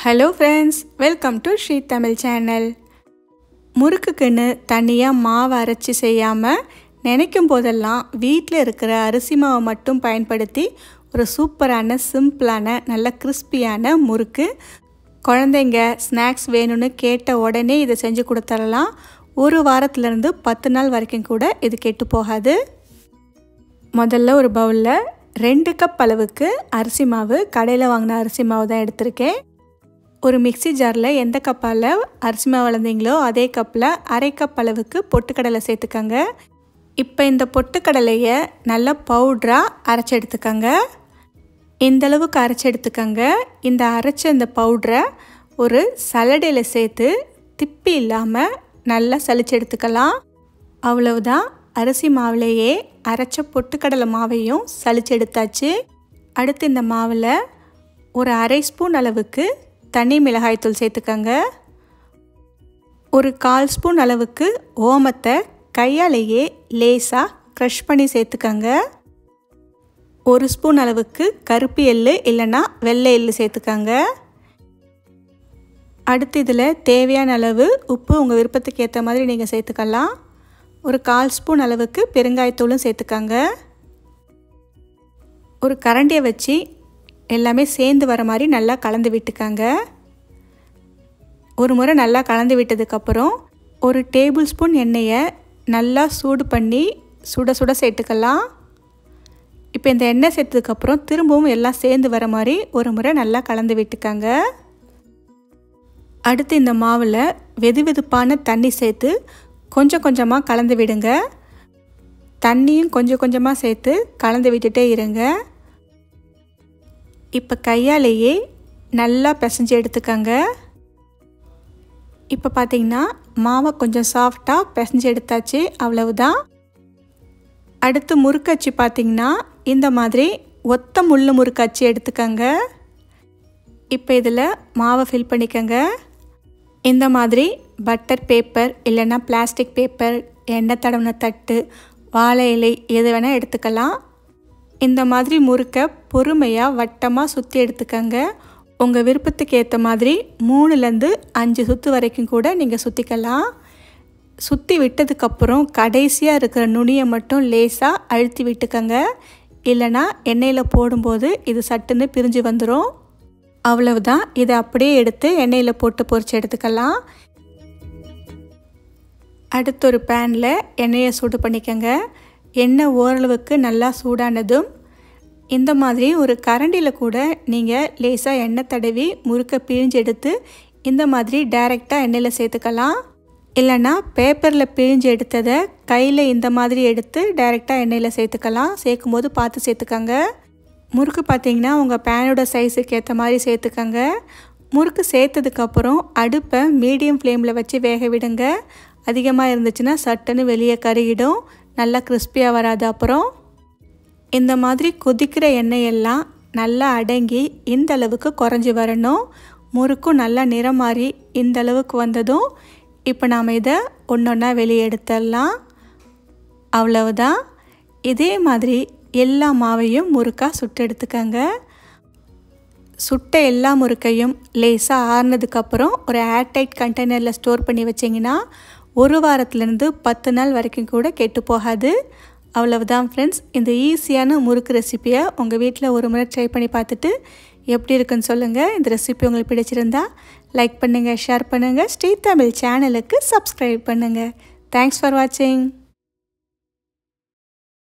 hello friends welcome to Sri Tamil channel முறுக்குக்குன்னு தனியாக மாவு அரைச்சி செய்யாமல் நினைக்கும் போதெல்லாம் வீட்டில் இருக்கிற அரிசி மாவை மட்டும் பயன்படுத்தி ஒரு சூப்பரான சிம்பிளான நல்ல கிறிஸ்பியான முறுக்கு குழந்தைங்க ஸ்நாக்ஸ் வேணும்னு கேட்ட உடனே இதை செஞ்சு கொடுத்துடலாம் ஒரு வாரத்துலேருந்து பத்து நாள் வரைக்கும் கூட இது கெட்டு போகாது முதல்ல ஒரு பவுலில் ரெண்டு கப் அளவுக்கு அரிசி மாவு கடையில் வாங்கின அரிசி மாவு தான் எடுத்திருக்கேன் ஒரு மிக்சி ஜாரில் எந்த கப்பால் அரிசி மாவு வளர்ந்தீங்களோ அதே கப்பில் அரை கப் அளவுக்கு பொட்டுக்கடலை சேர்த்துக்கங்க இப்போ இந்த பொட்டுக்கடலையை நல்லா பவுட்ராக அரைச்சி எடுத்துக்கங்க இந்த அளவுக்கு அரைச்சி எடுத்துக்கங்க இந்த அரைச்ச இந்த பவுட்ரை ஒரு சலடையில் சேர்த்து திப்பி இல்லாமல் நல்லா சலிச்சு எடுத்துக்கலாம் அவ்வளவுதான் அரிசி மாவுலேயே அரைச்ச பொட்டுக்கடலை மாவையும் சலிச்சு எடுத்தாச்சு அடுத்து இந்த மாவில் ஒரு அரை ஸ்பூன் அளவுக்கு தனி மிளகாய்த்தூள் சேர்த்துக்கங்க ஒரு கால் ஸ்பூன் அளவுக்கு ஓமத்தை கையாலேயே லேசாக க்ரஷ் பண்ணி சேர்த்துக்கங்க ஒரு ஸ்பூன் அளவுக்கு கருப்பு எள்ளு இல்லைன்னா வெள்ளை எள்ளு சேர்த்துக்கங்க அடுத்து இதில் தேவையான அளவு உப்பு உங்கள் விருப்பத்துக்கு ஏற்ற மாதிரி நீங்கள் சேர்த்துக்கலாம் ஒரு கால் ஸ்பூன் அளவுக்கு பெருங்காயத்தூளும் சேர்த்துக்கங்க ஒரு கரண்டியை வச்சு எல்லாமே சேர்ந்து வர மாதிரி நல்லா கலந்து விட்டுக்கங்க ஒரு முறை நல்லா கலந்து விட்டதுக்கப்புறம் ஒரு டேபிள் ஸ்பூன் எண்ணெயை நல்லா சூடு பண்ணி சுட சுட சேர்த்துக்கலாம் இப்போ இந்த எண்ணெய் சேர்த்ததுக்கப்புறம் திரும்பவும் எல்லாம் சேர்ந்து வர மாதிரி ஒரு முறை நல்லா கலந்து விட்டுக்கங்க அடுத்து இந்த மாவில் வெது வெதுப்பான தண்ணி சேர்த்து கொஞ்சம் கொஞ்சமாக கலந்து விடுங்க தண்ணியும் கொஞ்சம் கொஞ்சமாக சேர்த்து கலந்து விட்டுட்டே இருங்க இப்போ கையாலேயே நல்லா பிசைஞ்சு எடுத்துக்கங்க இப்போ பார்த்தீங்கன்னா மாவை கொஞ்சம் சாஃப்டாக பிசைஞ்சு எடுத்தாச்சு அவ்வளவுதான் அடுத்து முறுக்கச்சி பார்த்திங்கன்னா இந்த மாதிரி ஒத்த முள்ளு முறுக்கச்சி எடுத்துக்கங்க இப்போ இதில் மாவை ஃபில் பண்ணிக்கங்க இந்த மாதிரி பட்டர் பேப்பர் இல்லைன்னா பிளாஸ்டிக் பேப்பர் எண்ணெய் தடவின தட்டு வாழை இலை எது வேணால் எடுத்துக்கலாம் இந்த மாதிரி முறுக்க பொறுமையாக வட்டமாக சுற்றி எடுத்துக்கங்க உங்கள் விருப்பத்துக்கு ஏற்ற மாதிரி மூணுலேருந்து அஞ்சு சுற்று வரைக்கும் கூட நீங்கள் சுற்றிக்கலாம் சுற்றி விட்டதுக்கப்புறம் கடைசியாக இருக்கிற நுனியை மட்டும் லேசாக அழுத்தி விட்டுக்கங்க இல்லைனா எண்ணெயில் போடும்போது இது சட்டுன்னு பிரிஞ்சு வந்துடும் அவ்வளவுதான் இதை அப்படியே எடுத்து எண்ணெயில் போட்டு பொரிச்சு எடுத்துக்கலாம் அடுத்த ஒரு பேனில் எண்ணெயை சூடு பண்ணிக்கங்க எண்ணெய் ஓரளவுக்கு நல்லா சூடானதும் இந்த மாதிரி ஒரு கரண்டியில் கூட நீங்கள் லேசாக எண்ணெய் தடவி முறுக்க பிழிஞ்சு எடுத்து இந்த மாதிரி டைரெக்டாக எண்ணெயில் சேர்த்துக்கலாம் இல்லைன்னா பேப்பரில் பிழிஞ்சு எடுத்ததை கையில் இந்த மாதிரி எடுத்து டைரெக்டாக எண்ணெயில் சேர்த்துக்கலாம் சேர்க்கும் போது பார்த்து சேர்த்துக்கங்க முறுக்கு பார்த்தீங்கன்னா உங்கள் பேனோட சைஸுக்கு ஏற்ற மாதிரி சேர்த்துக்கங்க முறுக்கு சேர்த்ததுக்கப்புறம் அடுப்பை மீடியம் ஃப்ளேமில் வச்சு வேக விடுங்க அதிகமாக இருந்துச்சுன்னா சட்டுன்னு வெளியே கருகிடும் நல்லா கிறிஸ்பியாக வராது அப்புறம் இந்த மாதிரி கொதிக்கிற எண்ணெயெல்லாம் நல்லா அடங்கி இந்த அளவுக்கு குறைஞ்சி வரணும் முறுக்கும் நல்லா நிறம் மாறி இந்த அளவுக்கு வந்ததும் இப்போ நாம் இதை ஒன்று ஒன்றா வெளியே எடுத்துடலாம் அவ்வளவுதான் இதே மாதிரி எல்லா மாவையும் முறுக்காக சுட்டு எடுத்துக்கங்க சுட்ட எல்லா முறுக்கையும் லேசாக ஆறுனதுக்கப்புறம் ஒரு ஏர்டைட் கண்டெய்னரில் ஸ்டோர் பண்ணி வச்சிங்கன்னா ஒரு வாரத்துலேருந்து பத்து நாள் வரைக்கும் கூட கெட்டு போகாது அவ்வளவுதான் ஃப்ரெண்ட்ஸ் இந்த ஈஸியான முறுக்கு ரெசிப்பியை உங்கள் வீட்டில் ஒரு முறை ட்ரை பண்ணி பார்த்துட்டு எப்படி இருக்குன்னு சொல்லுங்கள் இந்த ரெசிபி உங்களுக்கு பிடிச்சிருந்தா லைக் பண்ணுங்கள் ஷேர் பண்ணுங்கள் ஸ்ரீ தமிழ் சேனலுக்கு சப்ஸ்கிரைப் பண்ணுங்கள் தேங்க்ஸ் ஃபார் வாட்சிங்